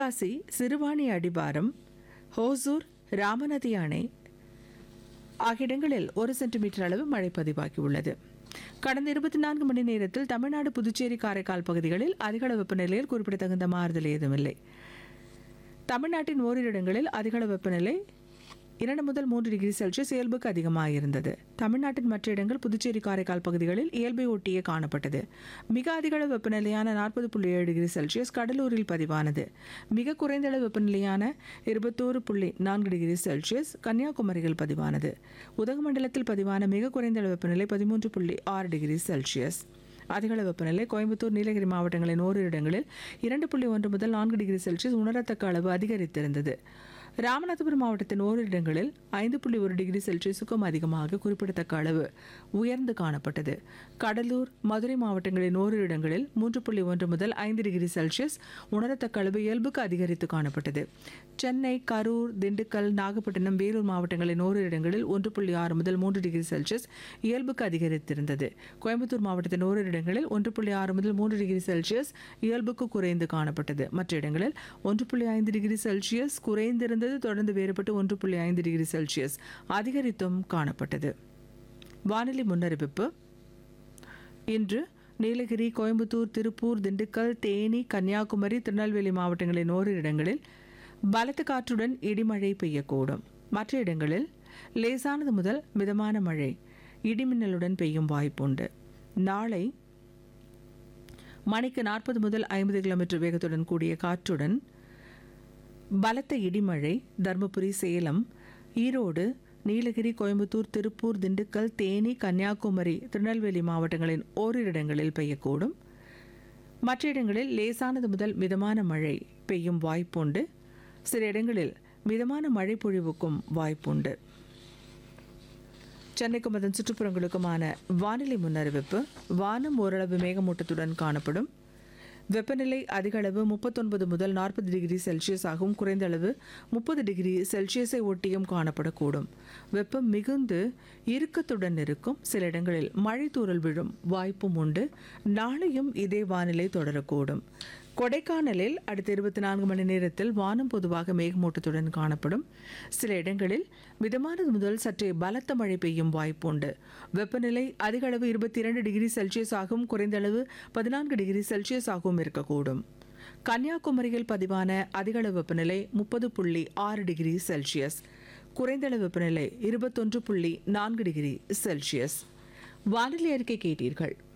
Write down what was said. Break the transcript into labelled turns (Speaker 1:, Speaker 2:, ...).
Speaker 1: தென்காசி சிறுவாணி அடிவாரம் ஹோசூர் ராமநதி அணை ஆகிய இடங்களில் ஒரு சென்டிமீட்டர் அளவு மழை பதிவாகியுள்ளது கடந்த இருபத்தி நான்கு மணி நேரத்தில் தமிழ்நாடு புதுச்சேரி காரைக்கால் பகுதிகளில் அதிகளவு வெப்பநிலையில் குறிப்பிடத்தகுந்த மாறுதல் ஏதுமில்லை தமிழ்நாட்டின் ஓரிரு இடங்களில் அதிகளவு வெப்பநிலை இரண்டு முதல் மூன்று டிகிரி செல்சியஸ் இயல்புக்கு அதிகமாக இருந்தது தமிழ்நாட்டின் மற்ற இடங்கள் புதுச்சேரி காரைக்கால் பகுதிகளில் இயல்பை ஒட்டியே காணப்பட்டது மிக அதிகளவு வெப்பநிலையான நாற்பது புள்ளி ஏழு டிகிரி செல்சியஸ் கடலூரில் பதிவானது மிக குறைந்த அளவு வெப்பநிலையான இருபத்தோரு புள்ளி நான்கு டிகிரி செல்சியஸ் கன்னியாகுமரியில் பதிவானது உதகமண்டலத்தில் பதிவான மிக குறைந்த அளவு வெப்பநிலை பதிமூன்று புள்ளி ஆறு டிகிரி செல்சியஸ் அதிகளவு வெப்பநிலை கோயம்புத்தூர் நீலகிரி மாவட்டங்களின் ஓரிரு இடங்களில் இரண்டு புள்ளி ஒன்று முதல் நான்கு டிகிரி செல்சியஸ் உணரத்தக்க அளவு அதிகரித்திருந்தது ராமநாதபுரம் மாவட்டத்தின் ஓரிரு இடங்களில் ஐந்து புள்ளி ஒரு டிகிரி செல்சியஸுக்கும் அதிகமாக குறிப்பிடத்தக்க அளவு உயர்ந்து காணப்பட்டது கடலூர் மதுரை மாவட்டங்களின் ஓரிரு இடங்களில் மூன்று புள்ளி ஒன்று முதல் ஐந்து டிகிரி செல்சியஸ் உணரத்தக்க அளவு இயல்புக்கு அதிகரித்து காணப்பட்டது சென்னை கரூர் திண்டுக்கல் நாகப்பட்டினம் வேலூர் மாவட்டங்களின் ஓரிரு இடங்களில் ஒன்று புள்ளி ஆறு முதல் மூன்று டிகிரி செல்சியஸ் இயல்புக்கு அதிகரித்திருந்தது கோயம்புத்தூர் மாவட்டத்தின் ஓரிரு இடங்களில் ஒன்று புள்ளி ஆறு முதல் மூன்று டிகிரி செல்சியஸ் இயல்புக்கு குறைந்து காணப்பட்டது மற்ற இடங்களில் ஒன்று புள்ளி ஐந்து டிகிரி செல்சியஸ் குறைந்திருந்தது தொடர்ந்து வேறுபட்டு ஒன்று புள்ளி ஐந்து டிகிரி செல்சியஸ் அதிகரித்தும் காணப்பட்டது வானிலை முன்னறிவிப்பு இன்று நீலகிரி கோயம்புத்தூர் திருப்பூர் திண்டுக்கல் தேனி கன்னியாகுமரி திருநெல்வேலி மாவட்டங்களின் ஓரிரு இடங்களில் பலத்த காற்றுடன் இடிமழை பெய்யக்கூடும் மற்ற இடங்களில் லேசானது முதல் மிதமான மழை இடிமின்னலுடன் பெய்யும் வாய்ப்புண்டு நாளை மணிக்கு நாற்பது முதல் ஐம்பது கிலோமீட்டர் வேகத்துடன் கூடிய காற்றுடன் பலத்த இடிமழை தருமபுரி சேலம் ஈரோடு நீலகிரி கோயம்புத்தூர் திருப்பூர் திண்டுக்கல் தேனி கன்னியாகுமரி திருநெல்வேலி மாவட்டங்களின் ஓரிரு இடங்களில் பெய்யக்கூடும் மற்ற இடங்களில் லேசானது முதல் மிதமான மழை பெய்யும் வாய்ப்புண்டு சில இடங்களில் மிதமான மழை பொழிவுக்கும் வாய்ப்புண்டு சென்னைக்கும் அதன் சுற்றுப்புறங்களுக்குமான வானிலை முன்னறிவிப்பு வானம் ஓரளவு மேகமூட்டத்துடன் காணப்படும் வெப்பநிலை அதிக அளவு முப்பத்தொன்பது முதல் நாற்பது டிகிரி செல்சியஸ் ஆகவும் குறைந்த அளவு முப்பது டிகிரி செல்சியஸை ஒட்டியும் காணப்படக்கூடும் வெப்பம் மிகுந்து இறுக்கத்துடன் இருக்கும் சில இடங்களில் மழை தூறல் விழும் வாய்ப்பும் உண்டு நாளையும் இதே வானிலை தொடரக்கூடும் கொடைக்கானலில் அடுத்த இருபத்தி நான்கு மணி நேரத்தில் வானம் பொதுவாக மேகமூட்டத்துடன் காணப்படும் சில இடங்களில் மிதமானது முதல் சற்றே பலத்த மழை பெய்யும் வாய்ப்புண்டு வெப்பநிலை அதிக அளவு இருபத்தி இரண்டு டிகிரி செல்சியஸ் ஆகவும் குறைந்த அளவு பதினான்கு டிகிரி செல்சியஸ் ஆகவும் இருக்கக்கூடும் கன்னியாகுமரியில் பதிவான அதிகளவு வெப்பநிலை முப்பது புள்ளி ஆறு டிகிரி செல்சியஸ் குறைந்தளவு வெப்பநிலை இருபத்தொன்று புள்ளி நான்கு டிகிரி செல்சியஸ் வானிலை அறிக்கை கேட்டீர்கள்